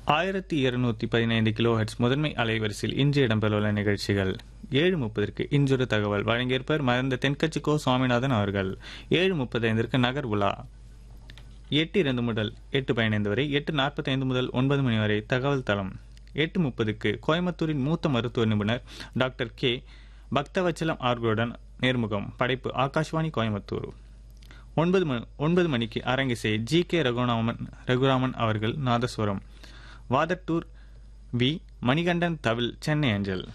ஆயிரத்தி இருநூத்தி பதினைந்து கிலோ ஹெட்ஸ் முதன்மை அலைவரிசையில் இன்று இடம்பெறவுள்ள நிகழ்ச்சிகள் ஏழு முப்பதற்கு இன்றொரு தகவல் வழங்கியிருப்பர் மறந்த தென்கட்சி கோ சுவாமிநாதன் அவர்கள் ஏழு முப்பத்தைந்திற்கு நகர் உலா எட்டு இரண்டு முதல் எட்டு பதினைந்து வரை எட்டு நாற்பத்தைந்து முதல் ஒன்பது மணி வரை தகவல் தளம் எட்டு முப்பதுக்கு கோயம்புத்தூரின் மூத்த மருத்துவ நிபுணர் டாக்டர் கே பக்தவச்சலம் அவர்களுடன் நேர்முகம் படைப்பு ஆகாஷ்வாணி கோயம்புத்தூர் ஒன்பது மணி ஒன்பது மணிக்கு அரங்கிசை ஜி கே ரகுராமன் ரகுராமன் அவர்கள் நாதஸ்வரம் வாதட்டூர் வி மணிகண்டன் தவில் சென்னை அஞ்சல்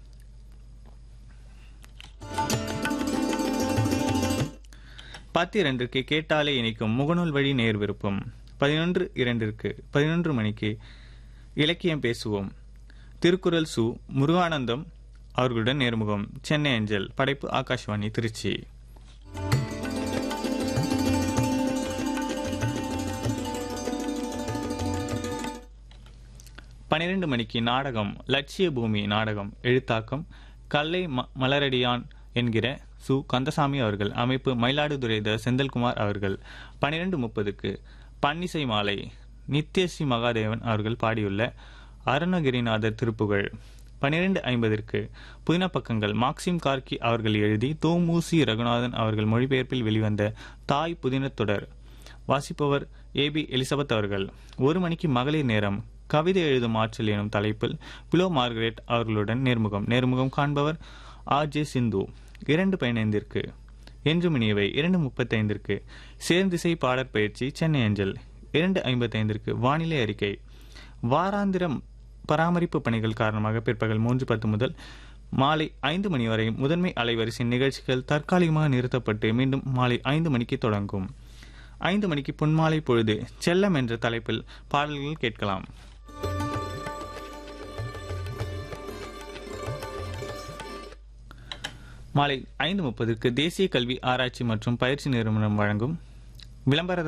பத்து இரண்டிற்கு கேட்டாலே இணைக்கும் முகநூல் வழி நேர் விருப்பம் பதினொன்று இரண்டிற்கு பதினொன்று மணிக்கு இலக்கியம் பேசுவோம் திருக்குறள் சு முருகானந்தம் அவர்களுடன் நேர்முகம் சென்னை அஞ்சல் படைப்பு ஆகாஷ்வாணி திருச்சி பனிரெண்டு மணிக்கு நாடகம் லட்சிய பூமி நாடகம் எழுத்தாக்கம் கல்லை ம மலரடியான் என்கிற சு கந்தசாமி அவர்கள் அமைப்பு மயிலாடுதுறை த செந்தில்குமார் அவர்கள் பனிரெண்டு முப்பதுக்கு பன்னிசை மாலை நித்யஸ்ரீ மகாதேவன் அவர்கள் பாடியுள்ள அருணகிரிநாதர் திருப்புகழ் பனிரெண்டு ஐம்பதிற்கு புதின பக்கங்கள் மாக்சிம் கார்கி அவர்கள் எழுதி தோமூசி ரகுநாதன் அவர்கள் மொழிபெயர்ப்பில் வெளிவந்த தாய் புதின தொடர் வாசிப்பவர் ஏ பி எலிசபெத் அவர்கள் ஒரு மணிக்கு மகளிர் நேரம் கவிதை எழுதும் ஆற்றல் எனும் தலைப்பில் பிலோ மார்கரெட் அவர்களுடன் நேர்முகம் நேர்முகம் காண்பவர் ஆர் ஜே சிந்து இரண்டு பதினைந்திற்கு என்று மணியவை இரண்டு முப்பத்தைந்திற்கு சேர்ந்திசை பாடற் பயிற்சி சென்னை அஞ்சல் இரண்டு ஐம்பத்தைந்திற்கு வானிலை அறிக்கை வாராந்திரம் பராமரிப்பு பணிகள் காரணமாக பிற்பகல் மூன்று பத்து முதல் மாலை ஐந்து மணி வரை முதன்மை அலைவரிசை நிகழ்ச்சிகள் தற்காலிகமாக நிறுத்தப்பட்டு மீண்டும் மாலை ஐந்து மணிக்கு தொடங்கும் ஐந்து மணிக்கு பொன்மாலை பொழுது செல்லம் என்ற தலைப்பில் பாடல்கள் கேட்கலாம் மாலை ஐந்து முப்பதுக்கு தேசிய கல்வி ஆராய்ச்சி மற்றும் பயிற்சி நிறுவனம் வழங்கும் விளம்பர